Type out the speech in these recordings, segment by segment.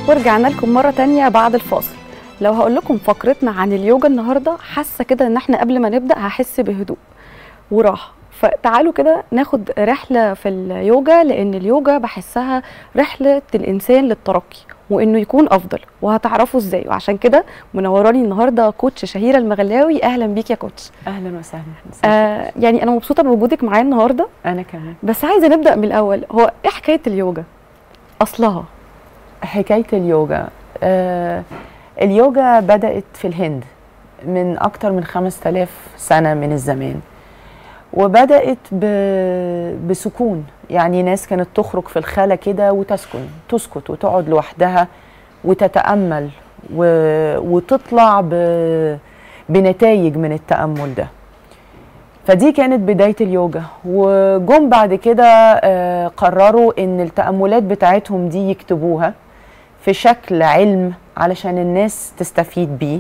ورجعنا لكم مرة تانية بعد الفاصل لو هقول لكم فقرتنا عن اليوجا النهاردة حاسة كده ان احنا قبل ما نبدأ هحس بهدوء وراحة فتعالوا كده ناخد رحلة في اليوجا لأن اليوجا بحسها رحلة الإنسان للترقي وإنه يكون أفضل وهتعرفوا إزاي وعشان كده منوراني النهاردة كوتش شهيرة المغلاوي أهلا بيك يا كوتش اهلا وسهلا آه يعني أنا مبسوطة بوجودك معايا النهاردة انا كمان بس عايزة نبدأ من الأول هو إيه حكاية اليوجا؟ أصلها حكايه اليوجا آه اليوجا بدات في الهند من اكتر من 5000 سنه من الزمان وبدات ب... بسكون يعني ناس كانت تخرج في الخلا كده وتسكن تسكت وتقعد لوحدها وتتامل و... وتطلع ب... بنتائج من التامل ده فدي كانت بدايه اليوجا وجم بعد كده آه، قرروا ان التاملات بتاعتهم دي يكتبوها في شكل علم علشان الناس تستفيد بيه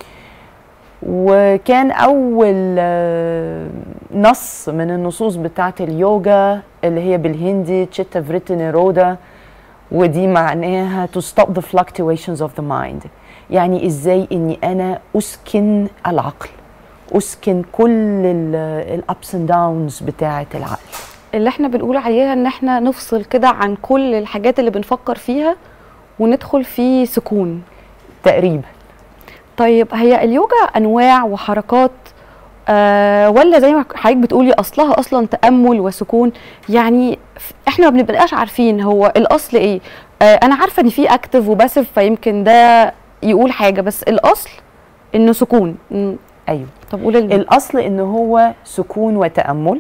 وكان اول آه، نص من النصوص بتاعت اليوجا اللي هي بالهندي تشيتا فريتي نيرودا ودي معناها to stop the fluctuations of the mind يعني ازاي اني انا اسكن العقل اسكن كل الابس اند داونز بتاعه العقل اللي احنا بنقول عليها ان احنا نفصل كده عن كل الحاجات اللي بنفكر فيها وندخل في سكون تقريبا طيب هي اليوجا انواع وحركات آه ولا زي ما حضرتك بتقولي اصلها اصلا تامل وسكون يعني ف- احنا ما بنبقاش عارفين هو الاصل ايه آه انا عارفه ان في اكتف وباسف فيمكن ده يقول حاجه بس الاصل انه سكون مم، ايوه طب قولي لنا الاصل ان هو سكون وتامل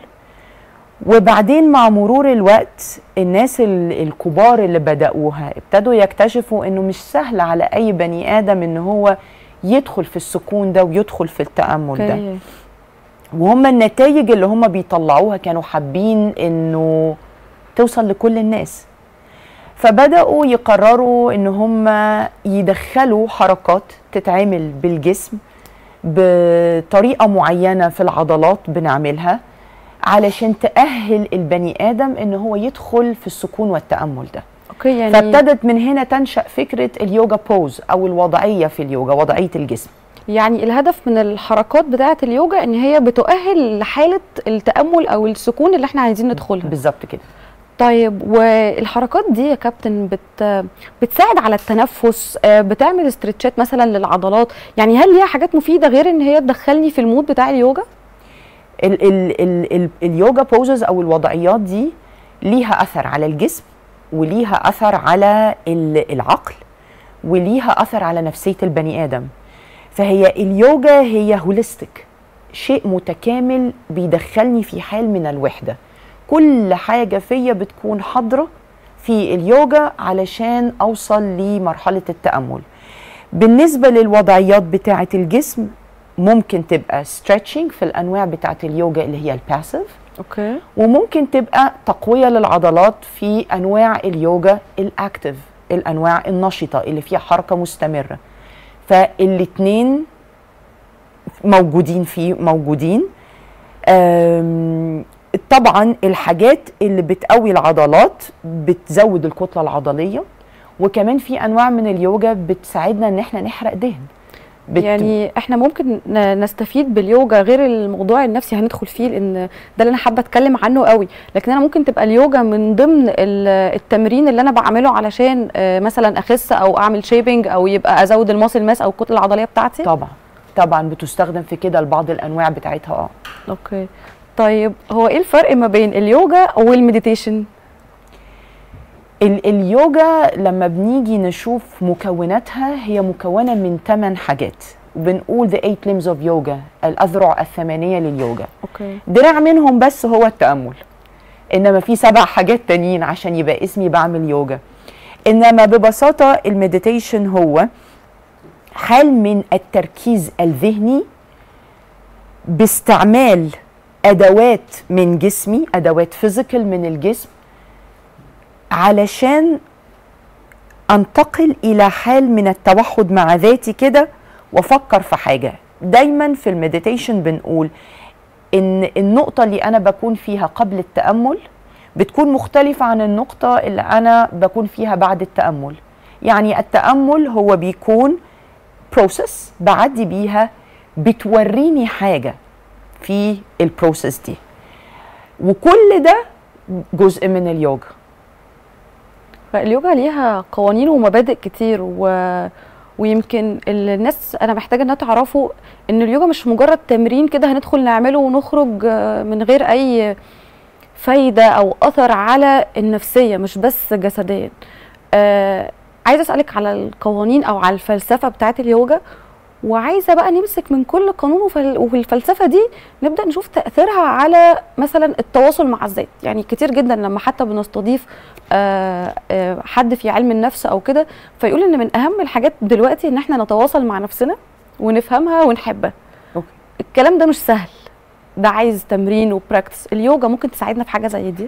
وبعدين مع مرور الوقت الناس ال- الكبار اللي بدأوها ابتدوا يكتشفوا انه مش سهل على اي بني ادم ان هو يدخل في السكون ده ويدخل في التأمل ده أوكي. وهم النتائج اللي هم بيطلعوها كانوا حابين انه توصل لكل الناس فبدأوا يقرروا ان هم يدخلوا حركات تتعمل بالجسم بطريقة معينة في العضلات بنعملها علشان تأهل البني آدم ان هو يدخل في السكون والتأمل ده اوكي يعني فابتدت من هنا تنشأ فكرة اليوجا بوز او الوضعية في اليوجا وضعية الجسم يعني الهدف من الحركات بتاعه اليوجا ان هي بتؤهل لحاله التامل او السكون اللي احنا عايزين ندخلها بالظبط كده طيب والحركات دي يا كابتن بت بتساعد على التنفس آه، بتعمل استرتشات مثلا للعضلات يعني هل ليها حاجات مفيده غير ان هي تدخلني في المود بتاع اليوجا ال ال ال ال اليوجا بوزز او الوضعيات دي ليها اثر على الجسم وليها اثر على ال- العقل وليها اثر على نفسيه البني ادم فهي اليوجا هي هوليستيك شيء متكامل بيدخلني في حال من الوحده كل حاجه فيا بتكون حاضره في اليوجا علشان اوصل لمرحله التامل بالنسبه للوضعيات بتاعه الجسم ممكن تبقى stretching في الانواع بتاعه اليوجا اللي هي الباسيف اوكي وممكن تبقى تقويه للعضلات في انواع اليوجا الاكتف الانواع النشطه اللي فيها حركه مستمره فالاتنين موجودين فيه موجودين أم، طبعا الحاجات اللي بتقوي العضلات بتزود الكتله العضليه وكمان في انواع من اليوجا بتساعدنا ان احنا نحرق دهن بت- يعني احنا ممكن ن- نستفيد باليوجا غير الموضوع النفسي هندخل فيه لان ده اللي انا حابه اتكلم عنه قوي لكن انا ممكن تبقى اليوجا من ضمن ال- التمرين اللي انا بعمله علشان آه، مثلا اخس او اعمل شيبنج او يبقى ازود الماسل ماس او الكتله العضليه بتاعتي طبعا طبعا بتستخدم في كده لبعض الانواع بتاعتها اه اوكي طيب هو ايه الفرق ما بين اليوجا والمديتيشن ال- اليوجا لما بنيجي نشوف مكوناتها هي مكونة من ثمان حاجات بنقول the eight limbs of yoga الأذرع الثمانية لليوجا اوكي دراع منهم بس هو التأمل إنما في سبع حاجات تانيين عشان يبقى اسمي بعمل يوجا إنما ببساطة المديتيشن هو حال من التركيز الذهني باستعمال أدوات من جسمي أدوات فيزيكال من الجسم علشان انتقل الى حال من التوحد مع ذاتي كده وافكر في حاجه دايما في المديتيشن بنقول ان النقطه اللي انا بكون فيها قبل التامل بتكون مختلفه عن النقطه اللي انا بكون فيها بعد التامل يعني التامل هو بيكون بروسس بعدي بيها بتوريني حاجه في البروسس دي وكل ده جزء من اليوجا فاليوجا ليها قوانين ومبادئ كتير و... ويمكن الناس انا محتاجه انها تعرفوا ان اليوجا مش مجرد تمرين كده هندخل نعمله ونخرج آه، من غير اي فايده او اثر على النفسيه مش بس جسديا آه عايزه اسالك على القوانين او على الفلسفه بتاعت اليوجا وعايزه بقى نمسك من كل قانون وفل- وفي الفلسفه دي نبدا نشوف تاثيرها على مثلا التواصل مع الذات يعني كتير جدا لما حتى بنستضيف آه، آه، حد في علم النفس او كده فيقول ان من اهم الحاجات دلوقتي ان احنا نتواصل مع نفسنا ونفهمها ونحبها أوكي. الكلام ده مش سهل ده عايز تمرين وبراكتس اليوجا ممكن تساعدنا في حاجه زي دي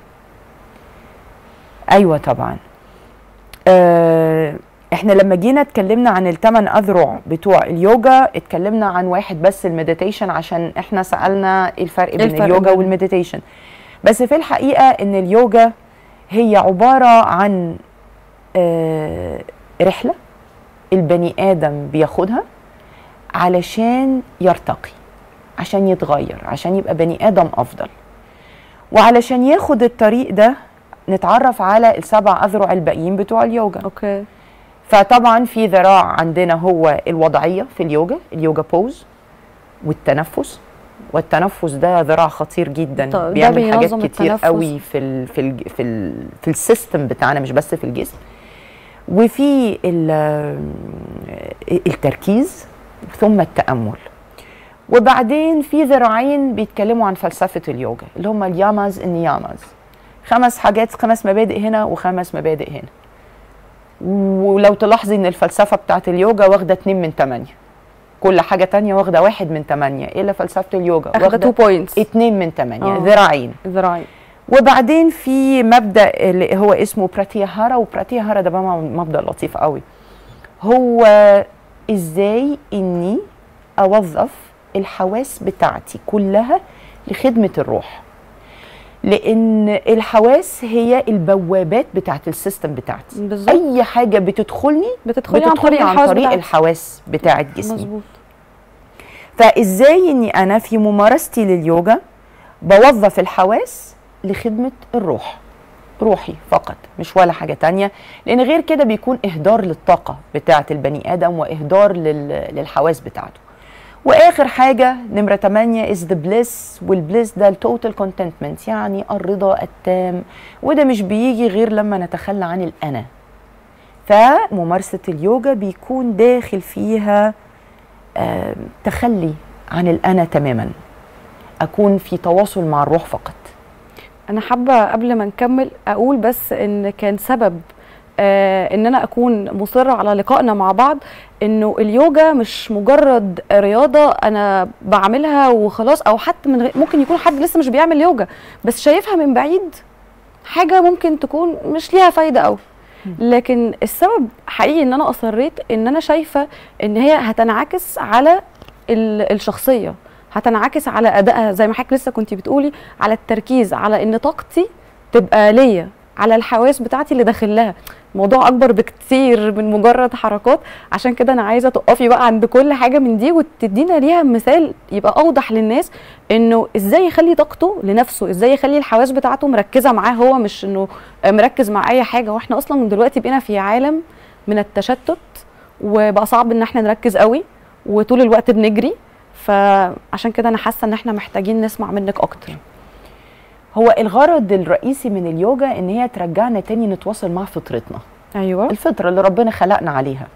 ايوه طبعا آه احنا لما جينا اتكلمنا عن الثمان اذرع بتوع اليوجا اتكلمنا عن واحد بس المديتيشن عشان احنا سالنا ايه الفرق بين الفرق اليوجا بينهم؟ والمديتيشن بس في الحقيقه ان اليوجا هي عباره عن آه رحله البني ادم بياخدها علشان يرتقي عشان يتغير عشان يبقى بني ادم افضل وعلشان ياخد الطريق ده نتعرف على السبع اذرع الباقيين بتوع اليوجا اوكي فطبعا في ذراع عندنا هو الوضعيه في اليوجا اليوجا بوز والتنفس والتنفس ده ذراع خطير جدا طب ده بيعمل حاجات بينظم كتير التنفس. قوي في ال في ال في ال في السيستم بتاعنا مش بس في الجسم وفي ال- التركيز ثم التامل وبعدين في ذراعين بيتكلموا عن فلسفه اليوجا اللي هم الياماز النياماز خمس حاجات خمس مبادئ هنا وخمس مبادئ هنا ولو تلاحظي ان الفلسفه بتاعت اليوجا واخده اتنين من تمانية كل حاجه تانية واخده واحد من تمانية الا فلسفه اليوجا اخده 2 بوينتس اتنين من تمانية آه. ذراعين ذراعين وبعدين في مبدا اللي هو اسمه براتيهارا وبراتيهارا ده بقى مبدا لطيف قوي هو ازاي اني اوظف الحواس بتاعتي كلها لخدمه الروح لان الحواس هي البوابات بتاعت السيستم بتاعتي بالظبط اي حاجه بتدخلني بتدخلي عن بتدخلي طريق عن الحواس طريق بتاعتك. الحواس بتاعت جسمي مظبوط فازاي اني انا في ممارستي لليوجا بوظف الحواس لخدمة الروح روحي فقط مش ولا حاجة تانية لأن غير كده بيكون إهدار للطاقة بتاعة البني آدم وإهدار لل... للحواس بتاعته وآخر حاجة نمرة 8 is the bliss والبليس ده التوتال contentment يعني الرضا التام وده مش بيجي غير لما نتخلى عن الأنا فممارسة اليوجا بيكون داخل فيها آه، تخلي عن الأنا تماما أكون في تواصل مع الروح فقط انا حابه قبل ما نكمل اقول بس ان كان سبب آه ان انا اكون مصره على لقائنا مع بعض انه اليوجا مش مجرد رياضه انا بعملها وخلاص او حتى من غير ممكن يكون حد لسه مش بيعمل يوجا بس شايفها من بعيد حاجه ممكن تكون مش ليها فايده قوي لكن السبب حقيقي ان انا اصريت ان انا شايفه ان هي هتنعكس على ال- الشخصيه هتنعكس على ادائها زي ما حضرتك لسه كنت بتقولي على التركيز على ان طاقتي تبقى ليا على الحواس بتاعتي اللي داخل لها الموضوع اكبر بكتير من مجرد حركات عشان كده انا عايزه تقفي بقى عند كل حاجه من دي وتدينا ليها مثال يبقى اوضح للناس انه ازاي يخلي طاقته لنفسه ازاي يخلي الحواس بتاعته مركزه معاه هو مش انه مركز مع اي حاجه واحنا اصلا دلوقتي بقينا في عالم من التشتت وبقى صعب ان احنا نركز قوي وطول الوقت بنجري فعشان كده انا حاسه ان احنا محتاجين نسمع منك اكتر هو الغرض الرئيسي من اليوجا ان هي ترجعنا تاني نتواصل مع فطرتنا ايوه الفطره اللي ربنا خلقنا عليها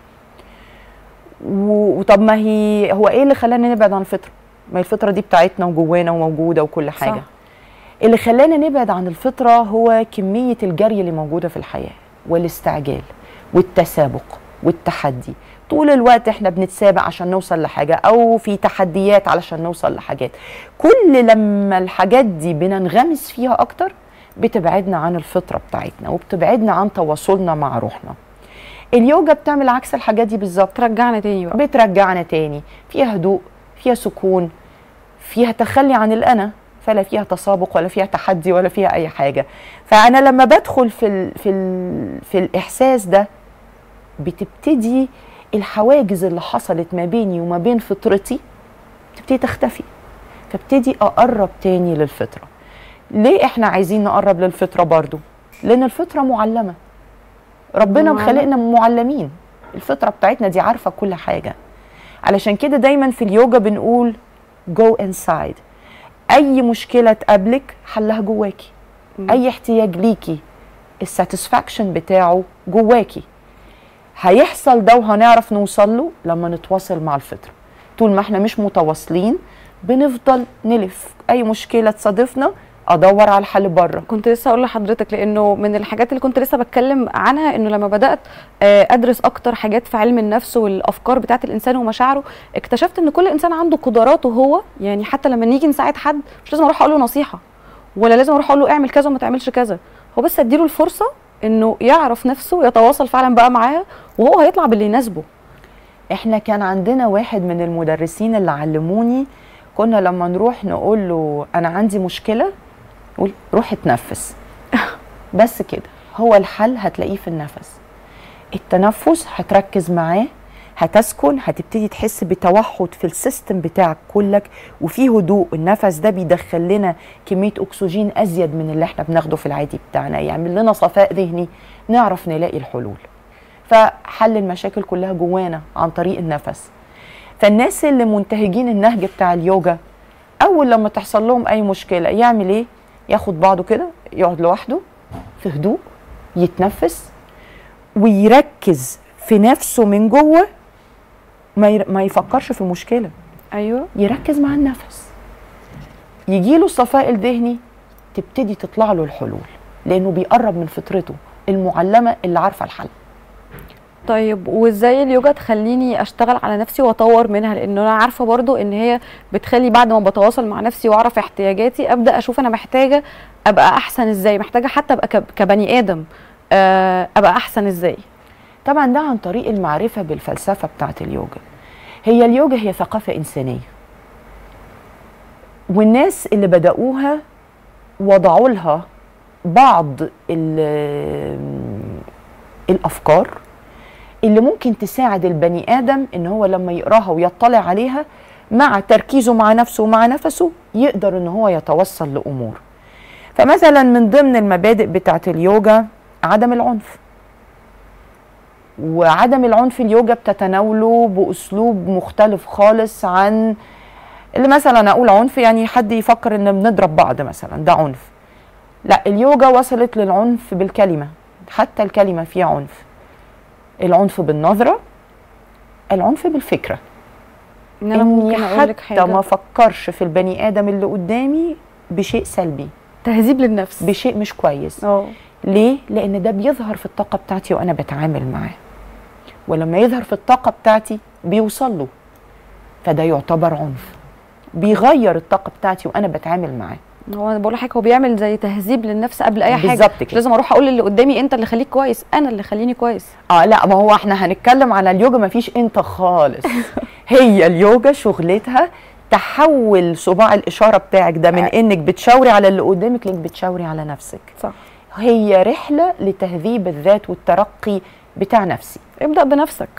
و- وطب ما هي هو ايه اللي خلانا نبعد عن الفطره ما هي الفطره دي بتاعتنا وجوانا وموجوده وكل حاجه صح. اللي خلانا نبعد عن الفطره هو كميه الجري اللي موجوده في الحياه والاستعجال والتسابق والتحدي طول الوقت احنا بنتسابق عشان نوصل لحاجه او في تحديات علشان نوصل لحاجات كل لما الحاجات دي بننغمس فيها اكتر بتبعدنا عن الفطره بتاعتنا وبتبعدنا عن تواصلنا مع روحنا اليوجا بتعمل عكس الحاجات دي بالظبط ترجعنا تاني بقى بترجعنا تاني فيها هدوء فيها سكون فيها تخلي عن الانا فلا فيها تسابق ولا فيها تحدي ولا فيها اي حاجه فانا لما بدخل في ال في ال في الاحساس ده بتبتدي الحواجز اللي حصلت ما بيني وما بين فطرتي تبتدي تختفي فابتدي اقرب تاني للفطره ليه احنا عايزين نقرب للفطره برضو لان الفطره معلمه ربنا معلمة. مخلقنا معلمين الفطره بتاعتنا دي عارفه كل حاجه علشان كده دايما في اليوجا بنقول جو انسايد اي مشكله تقابلك حلها جواكي مم. اي احتياج ليكي الساتسفاكشن بتاعه جواكي هيحصل ده وهنعرف نوصل له لما نتواصل مع الفطره طول ما احنا مش متواصلين بنفضل نلف اي مشكله تصادفنا ادور على الحل بره كنت لسه اقول لحضرتك لانه من الحاجات اللي كنت لسه بتكلم عنها انه لما بدات آه، ادرس اكتر حاجات في علم النفس والافكار بتاعت الانسان ومشاعره اكتشفت ان كل انسان عنده قدراته هو يعني حتى لما نيجي نساعد حد مش لازم اروح اقول له نصيحه ولا لازم اروح اقول له اعمل كذا وما تعملش كذا هو بس اديله الفرصه انه يعرف نفسه ويتواصل فعلا بقى معاها وهو هيطلع باللي يناسبه احنا كان عندنا واحد من المدرسين اللي علموني كنا لما نروح نقول له انا عندي مشكله يقول روح اتنفس بس كده هو الحل هتلاقيه في النفس التنفس هتركز معاه هتسكن هتبتدي تحس بتوحد في السيستم بتاعك كلك وفي هدوء النفس ده بيدخل لنا كميه اكسجين ازيد من اللي احنا بناخده في العادي بتاعنا يعمل لنا صفاء ذهني نعرف نلاقي الحلول فحل المشاكل كلها جوانا عن طريق النفس فالناس اللي منتهجين النهج بتاع اليوجا اول لما تحصل لهم اي مشكله يعمل ايه ياخد بعضه كده يقعد لوحده في هدوء يتنفس ويركز في نفسه من جوه ما ير- ما يفكرش في المشكله ايوه يركز مع النفس يجيله الصفاء الذهني تبتدي تطلع له الحلول لانه بيقرب من فطرته المعلمه اللي عارفه الحل طيب وازاي اليوجا تخليني اشتغل على نفسي واطور منها لان انا عارفه برضو ان هي بتخلي بعد ما بتواصل مع نفسي واعرف احتياجاتي ابدا اشوف انا محتاجه ابقى احسن ازاي محتاجه حتى ابقى كب- كبني ادم آه، ابقى احسن ازاي طبعا ده عن طريق المعرفة بالفلسفة بتاعت اليوجا هي اليوجا هي ثقافة إنسانية والناس اللي بدأوها وضعوا لها بعض ال- الأفكار اللي ممكن تساعد البني آدم إن هو لما يقراها ويطلع عليها مع تركيزه مع نفسه ومع نفسه يقدر إن هو يتوصل لأمور فمثلا من ضمن المبادئ بتاعت اليوجا عدم العنف وعدم العنف اليوجا بتتناوله باسلوب مختلف خالص عن اللي مثلا اقول عنف يعني حد يفكر ان بنضرب بعض مثلا ده عنف لا اليوجا وصلت للعنف بالكلمه حتى الكلمه فيها عنف العنف بالنظره العنف بالفكره ان انا اني ممكن اقول لك حتى ما حاجه افكرش في البني ادم اللي قدامي بشيء سلبي تهذيب للنفس بشيء مش كويس اه ليه؟ لأن ده بيظهر في الطاقة بتاعتي وأنا بتعامل معاه ولما يظهر في الطاقة بتاعتي بيوصل له فده يعتبر عنف بيغير الطاقة بتاعتي وأنا بتعامل معاه هو انا بقول لحضرتك هو بيعمل زي تهذيب للنفس قبل اي حاجه بالظبط مش كده لازم اروح اقول للي قدامي انت اللي خليك كويس انا اللي خليني كويس اه لا ما هو احنا هنتكلم على اليوجا ما فيش انت خالص هي اليوجا شغلتها تحول صباع الإشارة بتاعك ده من إنك بتشاوري على اللي قدامك لإنك بتشاوري على نفسك صح هي رحلة لتهذيب الذات والترقي بتاع نفسي ابدا بنفسك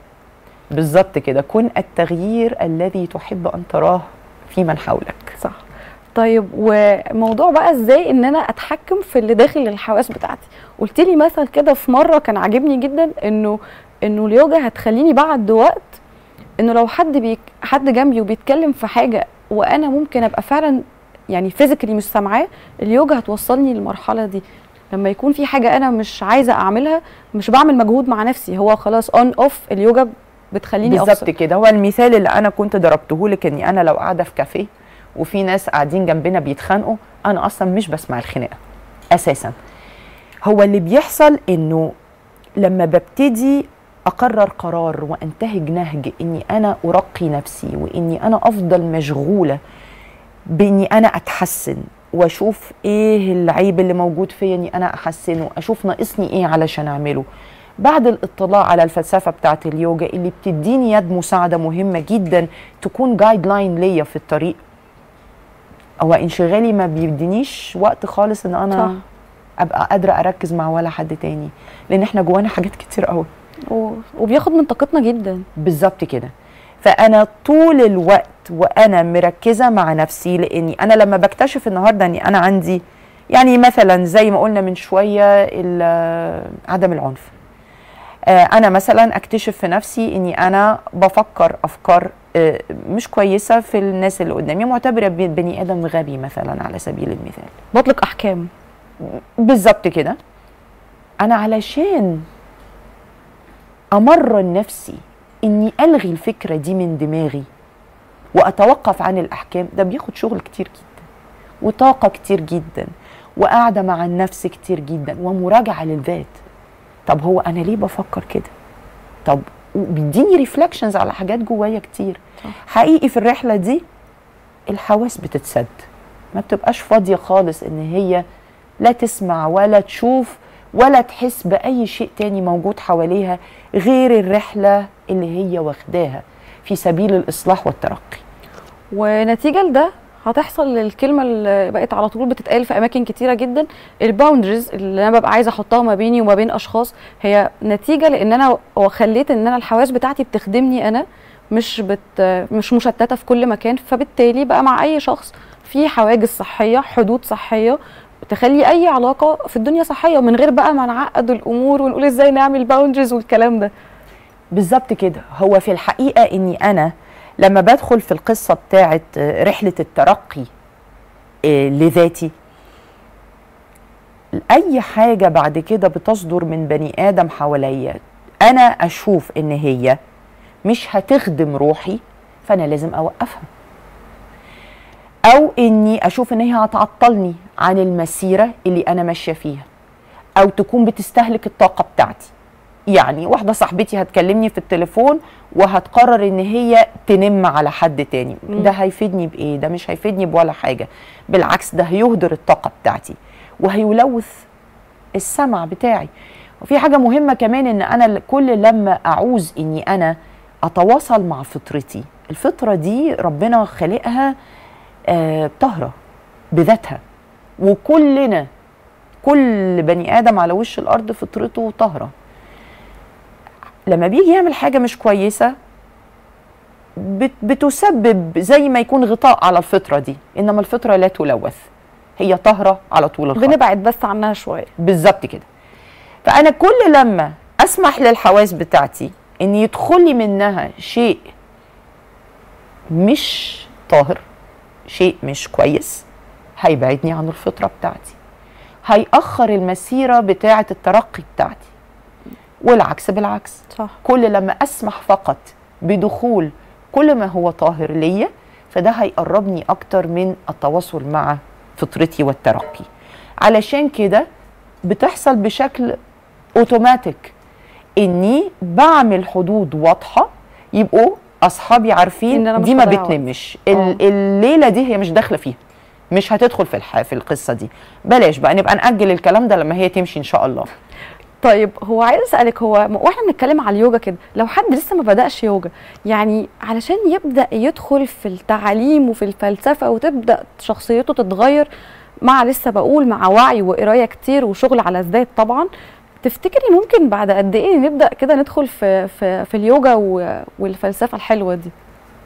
بالظبط كده كن التغيير الذي تحب ان تراه في من حولك صح طيب وموضوع بقى ازاي ان انا اتحكم في اللي داخل الحواس بتاعتي قلت لي مثل كده في مره كان عاجبني جدا انه انه اليوجا هتخليني بعد وقت انه لو حد بيك حد جنبي وبيتكلم في حاجه وانا ممكن ابقى فعلا يعني فيزيكالي مش سامعاه اليوجا هتوصلني للمرحله دي لما يكون في حاجه انا مش عايزه اعملها مش بعمل مجهود مع نفسي هو خلاص اون اوف اليوجا بتخليني بالظبط افصل كده هو المثال اللي انا كنت ضربته لك اني انا لو قاعده في كافيه وفي ناس قاعدين جنبنا بيتخانقوا انا اصلا مش بسمع الخناقه اساسا هو اللي بيحصل انه لما ببتدي اقرر قرار وانتهج نهج اني انا ارقي نفسي واني انا افضل مشغوله باني انا اتحسن واشوف ايه العيب اللي موجود فيا اني انا احسنه اشوف ناقصني ايه علشان اعمله بعد الاطلاع على الفلسفه بتاعت اليوجا اللي بتديني يد مساعده مهمه جدا تكون جايد لاين ليا في الطريق هو انشغالي ما بيدينيش وقت خالص ان انا صح. ابقى قادره اركز مع ولا حد تاني لان احنا جوانا حاجات كتير قوي و- وبياخد من طاقتنا جدا بالظبط كده فانا طول الوقت وانا مركزه مع نفسي لاني انا لما بكتشف النهارده اني انا عندي يعني مثلا زي ما قلنا من شويه ال- عدم العنف آه، انا مثلا اكتشف في نفسي اني انا بفكر افكار آه، مش كويسه في الناس اللي قدامي معتبره ب- بني ادم غبي مثلا على سبيل المثال بطلق احكام بالظبط كده انا علشان امرن نفسي اني الغي الفكره دي من دماغي واتوقف عن الاحكام ده بياخد شغل كتير جدا وطاقه كتير جدا وقاعده مع النفس كتير جدا ومراجعه للذات طب هو انا ليه بفكر كده طب بيديني ريفلكشنز على حاجات جوايا كتير صح. حقيقي في الرحله دي الحواس بتتسد ما بتبقاش فاضيه خالص ان هي لا تسمع ولا تشوف ولا تحس بأي شيء تاني موجود حواليها غير الرحلة اللي هي واخداها في سبيل الإصلاح والترقي ونتيجه لده هتحصل الكلمه اللي بقت على طول بتتقال في اماكن كتيره جدا الباوندرز اللي انا ببقى عايزه احطها ما بيني وما بين اشخاص هي نتيجه لان انا خليت ان انا الحواس بتاعتي بتخدمني انا مش بت مش مشتته في كل مكان فبالتالي بقى مع اي شخص في حواجز صحيه حدود صحيه تخلي اي علاقه في الدنيا صحيه من غير بقى ما نعقد الامور ونقول ازاي نعمل باوندرز والكلام ده بالظبط كده هو في الحقيقة إني أنا لما بدخل في القصة بتاعت آه، رحلة الترقي آه، لذاتي أي حاجة بعد كده بتصدر من بني آدم حواليا أنا أشوف إن هي مش هتخدم روحي فأنا لازم أوقفها أو إني أشوف إن هي هتعطلني عن المسيرة اللي أنا ماشية فيها أو تكون بتستهلك الطاقة بتاعتي يعني واحدة صاحبتي هتكلمني في التليفون وهتقرر ان هي تنم على حد تاني مم. ده هيفيدني بايه ده مش هيفيدني بولا حاجة بالعكس ده هيهدر الطاقة بتاعتي وهيلوث السمع بتاعي وفي حاجة مهمة كمان ان انا ل- كل لما اعوز اني انا اتواصل مع فطرتي الفطرة دي ربنا خالقها آه طاهرة بذاتها وكلنا كل بني ادم على وش الارض فطرته طاهره لما بيجي يعمل حاجه مش كويسه بت بتسبب زي ما يكون غطاء على الفطره دي انما الفطره لا تلوث هي طاهره على طول الخط بنبعد بس عنها شويه بالظبط كده فانا كل لما اسمح للحواس بتاعتي ان يدخل لي منها شيء مش طاهر شيء مش كويس هيبعدني عن الفطره بتاعتي هيأخر المسيره بتاعه الترقي بتاعتي والعكس بالعكس صح كل لما اسمح فقط بدخول كل ما هو طاهر ليا فده هيقربني اكتر من التواصل مع فطرتي والترقي علشان كده بتحصل بشكل اوتوماتيك اني بعمل حدود واضحه يبقوا اصحابي إن عارفين أنا مش دي ما هضيع وقت. بتنمش آه. ال- الليله دي هي مش داخله فيها مش هتدخل في الح... في القصه دي بلاش بقى نبقى ناجل الكلام ده لما هي تمشي ان شاء الله طيب هو عايز اسالك هو م- واحنا بنتكلم على اليوجا كده لو حد لسه ما بداش يوجا يعني علشان يبدا يدخل في التعليم وفي الفلسفه وتبدا شخصيته تتغير مع لسه بقول مع وعي وقرايه كتير وشغل على الذات طبعا تفتكري ممكن بعد قد ايه نبدا كده ندخل في في, في اليوجا و- والفلسفه الحلوه دي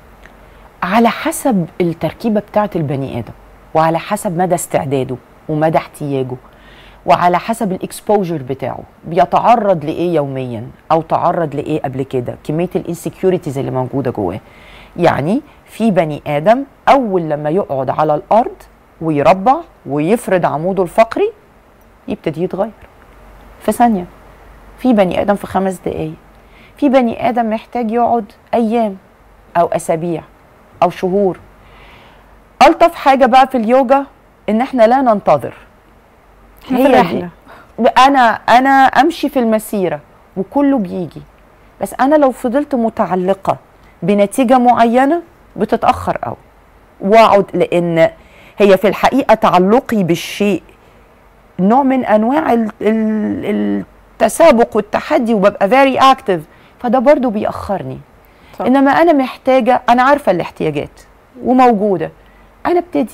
على حسب التركيبة بتاعة البني آدم وعلى حسب مدى استعداده ومدى احتياجه وعلى حسب الاكسبوجر بتاعه بيتعرض لايه يوميا او تعرض لايه قبل كده كميه الانسكيورتيز اللي موجوده جواه يعني في بني ادم اول لما يقعد على الارض ويربع ويفرد عموده الفقري يبتدي يتغير في ثانيه في بني ادم في خمس دقايق في بني ادم محتاج يقعد ايام او اسابيع او شهور الطف حاجه بقى في اليوجا ان احنا لا ننتظر احنا في هي دي. الرحله انا انا امشي في المسيره وكله بيجي بس انا لو فضلت متعلقه بنتيجه معينه بتتاخر قوي واقعد لان هي في الحقيقه تعلقي بالشيء نوع من انواع ال- ال- التسابق والتحدي وببقى فيري اكتف فده برضو بيأخرني صح. انما انا محتاجه انا عارفه الاحتياجات وموجوده انا ابتدي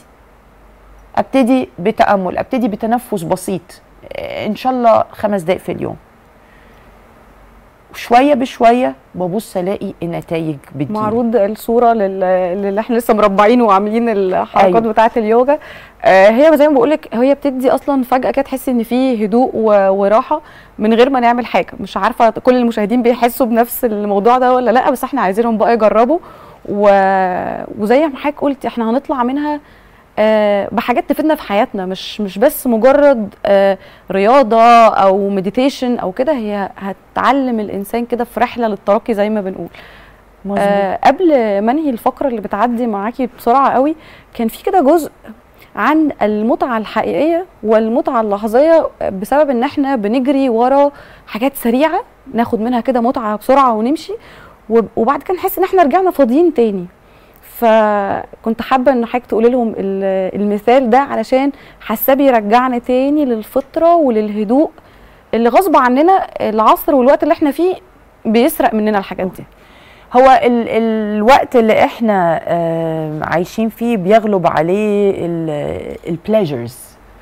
ابتدي بتامل ابتدي بتنفس بسيط ان شاء الله خمس دقائق في اليوم وشويه بشويه ببص الاقي النتائج بتجيلي معروض الصوره لل- اللي احنا لسه مربعينه وعاملين الحركات أيوة. أيوة. بتاعه اليوجا آه هي زي ما بقول لك هي بتدي اصلا فجاه كده تحسي ان في هدوء و- وراحه من غير ما نعمل حاجه مش عارفه كل المشاهدين بيحسوا بنفس الموضوع ده ولا لا بس احنا عايزينهم بقى يجربوا و... وزي ما حضرتك قلت احنا هنطلع منها آه، بحاجات تفيدنا في حياتنا مش مش بس مجرد آه، رياضه او مديتيشن او كده هي هتعلم الانسان كده في رحله للترقي زي ما بنقول مظبوط. آه قبل ما انهي الفقره اللي بتعدي معاكي بسرعه قوي كان في كده جزء عن المتعه الحقيقيه والمتعه اللحظيه بسبب ان احنا بنجري ورا حاجات سريعه ناخد منها كده متعه بسرعه ونمشي وب- وبعد كده نحس ان احنا رجعنا فاضيين تاني فكنت حابه ان حضرتك تقولي لهم ال- المثال ده علشان حاساه بيرجعنا تاني للفطره وللهدوء اللي غصب عننا العصر والوقت اللي احنا فيه بيسرق مننا الحاجات دي هو ال الوقت اللي احنا آه عايشين فيه بيغلب عليه البليجرز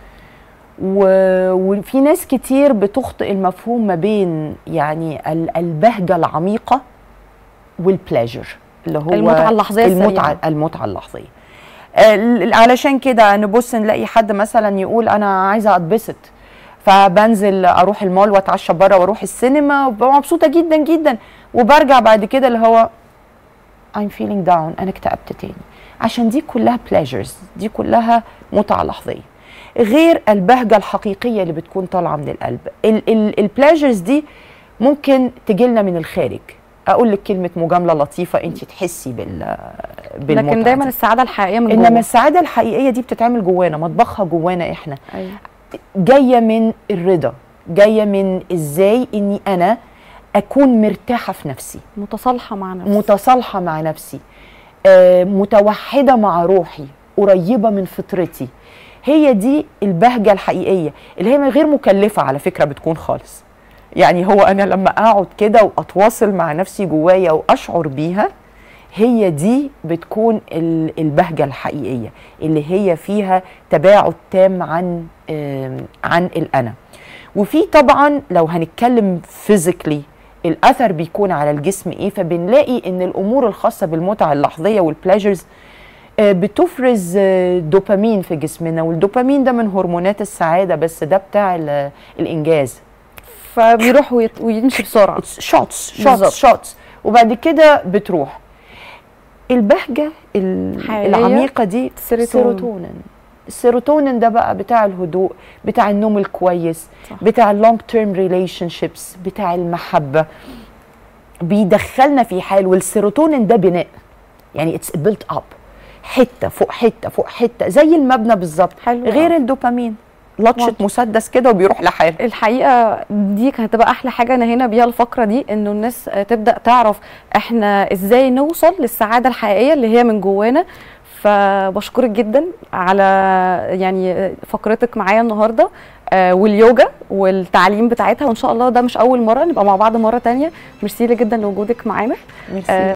وفي ناس كتير بتخطئ المفهوم ما بين يعني ال- البهجة العميقة والبليجر اللي هو المتعة اللحظية المتعة السريعة. المتعة اللحظية آه، ال- علشان كده نبص نلاقي حد مثلا يقول انا عايزة اتبسط فبنزل اروح المول واتعشى بره واروح السينما وببقى مبسوطة جدا جدا وبرجع بعد كده اللي هو I'm feeling down انا اكتئبت تاني عشان دي كلها pleasures دي كلها متعة لحظية غير البهجة الحقيقية اللي بتكون طالعة من القلب البلاجرز دي ممكن تجيلنا من الخارج اقول لك كلمة مجاملة لطيفة انت تحسي بال بالمتعة لكن دايما دي. السعاده الحقيقيه من انما جوه السعادة الحقيقية دي بتتعمل جوانا مطبخها جوانا احنا أيوة. جايه من الرضا جايه من ازاي اني انا اكون مرتاحه في نفسي متصالحه مع نفسك متصالحه مع نفسي آه، متوحده مع روحي قريبه من فطرتي هي دي البهجه الحقيقيه اللي هي من غير مكلفه على فكره بتكون خالص يعني هو انا لما اقعد كده واتواصل مع نفسي جوايا واشعر بيها هي دي بتكون ال- البهجه الحقيقيه اللي هي فيها تباعد تام عن آم، عن الانا وفي طبعا لو هنتكلم فيزيكلي الاثر بيكون على الجسم ايه فبنلاقي ان الامور الخاصه بالمتعه اللحظيه والبلاجرز آه، بتفرز آه، دوبامين في جسمنا والدوبامين ده من هرمونات السعاده بس ده بتاع ال- الانجاز فبيروح ويت- ويمشي بسرعه شوتس بالظبط. شوتس شوتس وبعد كده بتروح البهجه ال- حقيقية. العميقه دي السيروتونين. سيروتونين السيروتونين ده بقى بتاع الهدوء بتاع النوم الكويس صح. بتاع اللونج تيرم ريليشن شيبس بتاع المحبه بيدخلنا في حال والسيروتونين ده بناء يعني اتس بيلت اب حته فوق حته فوق حته زي المبنى بالظبط حلو غير أوي. الدوبامين لطشه واضح. مسدس كده وبيروح لحاله الحقيقه دي كانت هتبقى احلى حاجه نهينا بيها الفقره دي انه الناس آه، تبدا تعرف احنا ازاي نوصل للسعاده الحقيقيه اللي هي من جوانا فبشكرك جدا على يعني فقرتك معايا النهارده آه، واليوجا والتعليم بتاعتها وان شاء الله ده مش اول مره نبقى مع بعض مره تانية ميرسي لي جدا لوجودك معانا ميرسي آه،